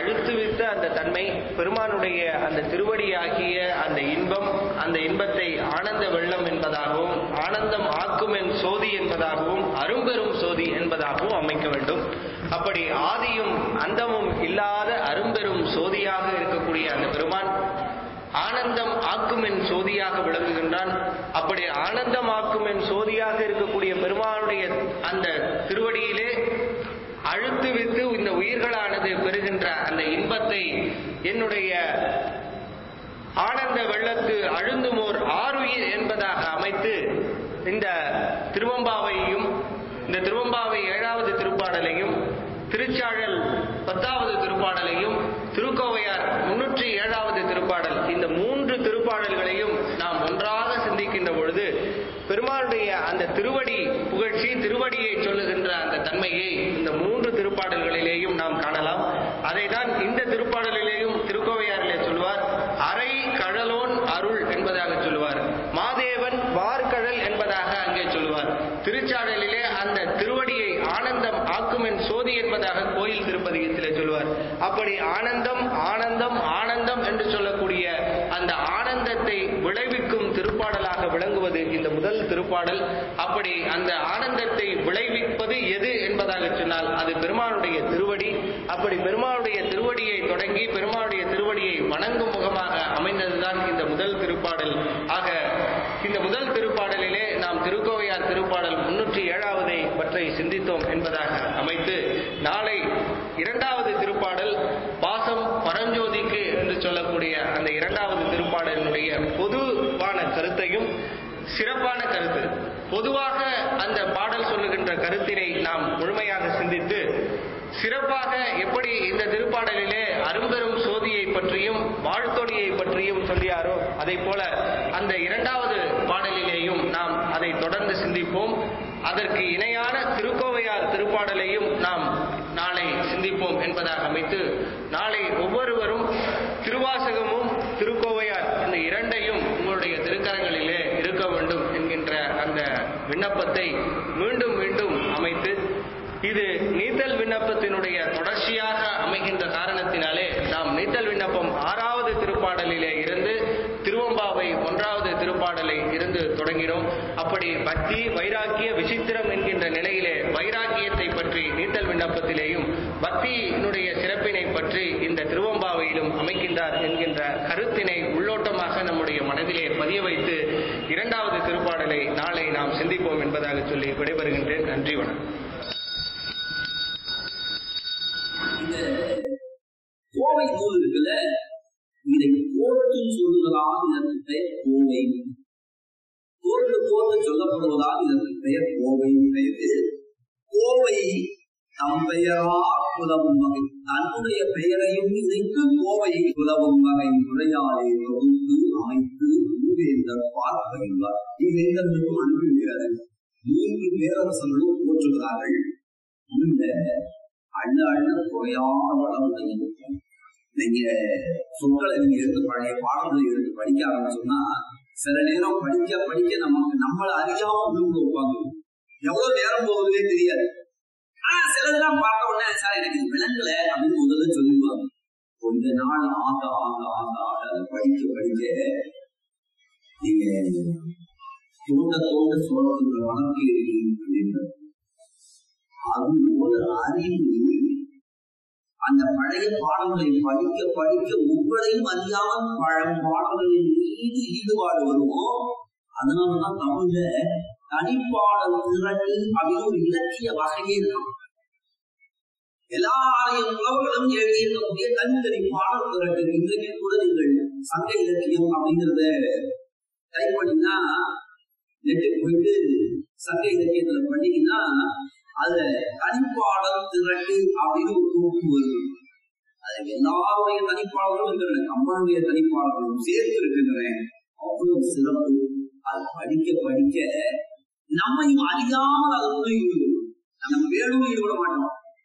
அழுத்துவித்த அந்த தன்மை பெருமானுடைய அந்த திருவடியாகிய அந்த இன்பம் அந்த இன்பத்தை ஆனந்த வெள்ளம் என்பதாகவும் ஆனந்தம் ஆக்கும் என் சோதி என்பதாகவும் அரும்பெரும் சோதி என்பதாகவும் அமைக்க வேண்டும் அப்படி ஆதியும் அந்தமும் இல்லாத அரும்பெரும் சோதியாக இருக்கக்கூடிய அந்த பெருமான் ஆனந்தம் ஆக்கும் என் சோதியாக விளங்குகின்றான் அப்படி ஆனந்தம் ஆக்கும் என் சோதியாக இருக்கக்கூடிய பெருமானுடைய அந்த திருவடியிலே அழுத்துவித்து இந்த உயிர்களானது பெறுகின்ற அந்த இன்பத்தை என்னுடைய ஆனந்த வெள்ளத்து அழுந்துமோர் ஆறுயிர் என்பதாக அமைத்து இந்த திருவம்பாவையும் இந்த திருவம்பாவை ஏழாவது திருப்பாடலையும் திருச்சாழல் பத்தாவது திருப்பாடலையும் திருக்கோவையார் முன்னூற்றி ஏழாவது திருப்பாடல் இந்த மூன்று திருப்பாடல்களையும் நாம் ஒன்றாக சிந்திக்கின்ற பொழுது பெருமாளுடைய அந்த திருவடி புகழ்ச்சி திருவடியை சொல்லுகின்ற அந்த தன்மையை இந்த மூன்று திருப்பாடல்களிலேயும் நாம் காணலாம் அதை தான் இந்த திருப்பாடலிலேயும் திருக்கோவையாரிலே சொல்வார் அரை கழலோன் அருள் என்பதாக சொல்லுவார் மாதேவன் வார்கழல் என்பதாக அங்கே சொல்லுவார் திருச்சாடலிலே அந்த திருவடியை ஆனந்தம் ஆக்குமென் சோதி என்பதாக கோயில் திருப்பதிகத்திலே சொல்லுவார் அப்படி ஆனந்தம் ஆனந்தம் ஆனந்தம் என்று சொல்லக்கூடிய அந்த ஆனந்தத்தை விளைவிக்கும் திருப்பாடலாக விளங்குவது இந்த முதல் திருப்பாடல் அப்படி அந்த ஆனந்தத்தை விளைவிப்பது எது என்பதாக சொன்னால் அது பெருமானுடைய திருவடி அப்படி பெருமானுடைய திருவடியை தொடங்கி பெருமானுடைய திருவடியை வணங்கும் முகமாக அமைந்ததுதான் இந்த முதல் திருப்பாடல் ஆக இந்த முதல் திருப்பாடலிலே நாம் திருக்கோவையார் திருப்பாடல் முன்னூற்றி ஏழாவதை பற்றி சிந்தித்தோம் என்பதாக அமைத்து நாளை இரண்டாவது திருப்பாடல் பாசம் பரஞ்சோதிக்கு என்று சொல்லக்கூடிய அந்த இரண்டாவது திருப்பாடலினுடைய பொதுவான கருத்தையும் சிறப்பான கருத்து பொதுவாக அந்த பாடல் சொல்லுகின்ற கருத்தினை நாம் முழுமையாக சிந்தித்து சிறப்பாக எப்படி இந்த திருப்பாடலிலே அரும்பெரும் சோதியை பற்றியும் வாழ்த்தொடியை பற்றியும் சொல்லியாரோ அதை போல அந்த இரண்டாவது பாடலிலேயும் நாம் அதை தொடர்ந்து சிந்திப்போம் அதற்கு இணையான திருக்கோவையார் திருப்பாடலையும் நாம் நாளை சிந்திப்போம் என்பதாக அமைத்து நாளை ஒவ்வொருவரும் திருவாசகமும் திருக்கோவையார் இந்த இரண்டையும் உங்களுடைய திருக்கரங்களிலே இருக்க வேண்டும் என்கின்ற அந்த விண்ணப்பத்தை மீண்டும் மீண்டும் அமைத்து இது நீத்தல் விண்ணப்பத்தினுடைய தொடர்ச்சியாக அமைகின்ற காரணத்தினாலே நாம் நீத்தல் விண்ணப்பம் ஆறாவது திருப்பாடலிலே இருந்து திருவம்பாவை ஒன்றாவது திருப்பாடலை இருந்து தொடங்கினோம் அப்படி பக்தி வைராக்கிய விசித்திரம் என்கின்ற நிலையிலே வைராக்கியத்தை பற்றி நீத்தல் விண்ணப்பத்திலேயும் பக்தியினுடைய சிறப்பினை பற்றி இந்த திருவம்பாவையிலும் அமைக்கின்றார் என்கின்ற கருத்தினை உள்ளோட்டமாக நம்முடைய மனதிலே பதிய வைத்து இரண்டாவது திருப்பாடலை நாளை நாம் சிந்திப்போம் என்பதாக சொல்லி விடைபெறுகின்றேன் நன்றி வணக்கம் இந்த கோவை நூல் இருக்குல்ல இதை கோர்த்தும் சொல்லுவதால் இதற்கு பெயர் கோவை கோர்த்து கோர்த்து சொல்லப்படுவதால் இதற்கு பெயர் கோவை பெயர் கோவை தம் பெயரா புலவும் வகை தன்னுடைய பெயரையும் இணைத்து கோவை புலவும் வகை முறையாலே தொகுத்து அமைத்து மூவேந்தர் பார்ப்பகின்றார் இவ்வேந்தர்களுக்கும் அனுப்பிவிடுகிறது மூன்று பேரரசர்களும் போற்றுகிறார்கள் இந்த அண்ண அண்ண குறையாத வளமுடைய நீங்க சொற்களை நீங்க எடுத்து பழைய பாடங்களை எடுத்து படிக்க ஆரம்பிச்சோம்னா சில நேரம் படிக்க படிக்க நமக்கு நம்மளை அறியாம விழுந்து உட்காந்து எவ்வளவு நேரம் போகுதுன்னே தெரியாது ஆனா சிலதெல்லாம் பார்த்த உடனே சார் எனக்கு இது விளங்கல அப்படின்னு முதல்ல சொல்லிடுவாங்க கொஞ்ச நாள் ஆக ஆக ஆக ஆக அதை படிக்க படிக்க நீங்க தோண்ட தோண்ட சொல்றதுக்கு வளர்க்கி அப்படின்னு அது போல அறிவு அந்த பழைய பாடங்களை படிக்க படிக்க உங்களையும் அறியாமல் பழம் பாடல்களின் மீது ஈடுபாடு வருமோ அதனாலதான் தமிழ்ல தனிப்பாடல் திரட்டு அப்படின்னு ஒரு இலக்கிய வகையே இருக்கும் எல்லா ஆலய புலவர்களும் எழுதியிருக்கக்கூடிய தனித்தனி பாடல் திரட்டு இன்றைக்கு கூட நீங்கள் சங்க இலக்கியம் அப்படிங்கிறத டைப் பண்ணினா நெட்டுக்கு போயிட்டு சங்க இலக்கியத்துல பண்ணீங்கன்னா அதுல தனிப்பாடல் திரட்டு அப்படின்னு ஒரு தொகுப்பு வருது அது எல்லாருடைய தனிப்பாடலும் இருக்கின்றன கம்பனுடைய தனிப்பாடலும் சேர்த்து இருக்கின்றன அவ்வளவு சிறப்பு அது படிக்க படிக்க நம்மையும் அறியாமல் அது ஈடுபடும் நம்ம வேணும் ஈடுபட மாட்டோம்